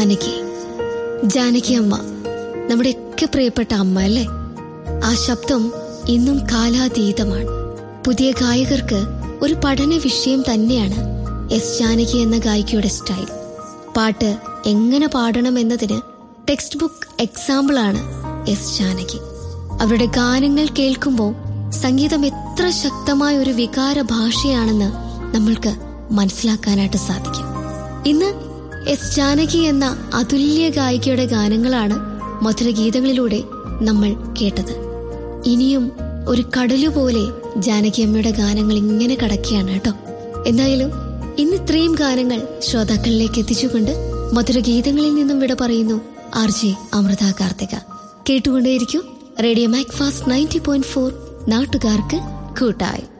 ജാനകി ജാനകി അമ്മ നമ്മുടെയൊക്കെ പ്രിയപ്പെട്ട അമ്മ അല്ലേ ആ ശബ്ദം ഇന്നും കാലാതീതമാണ് പുതിയ ഗായകർക്ക് ഒരു പഠന വിഷയം തന്നെയാണ് എസ് ജാനകി എന്ന ഗായികയുടെ സ്റ്റൈൽ പാട്ട് എങ്ങനെ പാടണം എന്നതിന് ടെക്സ്റ്റ് ബുക്ക് എക്സാമ്പിളാണ് എസ് ജാനകി അവരുടെ ഗാനങ്ങൾ കേൾക്കുമ്പോൾ സംഗീതം എത്ര ശക്തമായ ഒരു വികാര ഭാഷയാണെന്ന് നമ്മൾക്ക് മനസ്സിലാക്കാനായിട്ട് സാധിക്കും ഇന്ന് എസ് ജാനകി എന്ന അതുല്യ ഗായികയുടെ ഗാനങ്ങളാണ് മധുരഗീതങ്ങളിലൂടെ നമ്മൾ കേട്ടത് ഇനിയും ഒരു കടലുപോലെ ജാനകി അമ്മയുടെ ഗാനങ്ങൾ ഇങ്ങനെ കടക്കുകയാണ് കേട്ടോ എന്തായാലും ഇന്ന് ഇത്രയും ഗാനങ്ങൾ ശ്രോതാക്കളിലേക്ക് എത്തിച്ചുകൊണ്ട് മധുരഗീതങ്ങളിൽ നിന്നും വിട പറയുന്നു ആർ ജെ അമൃത കാർത്തിക കേട്ടുകൊണ്ടേയിരിക്കും radio Macfast ninety point four നാട്ടുകാർക്ക് കൂട്ടായി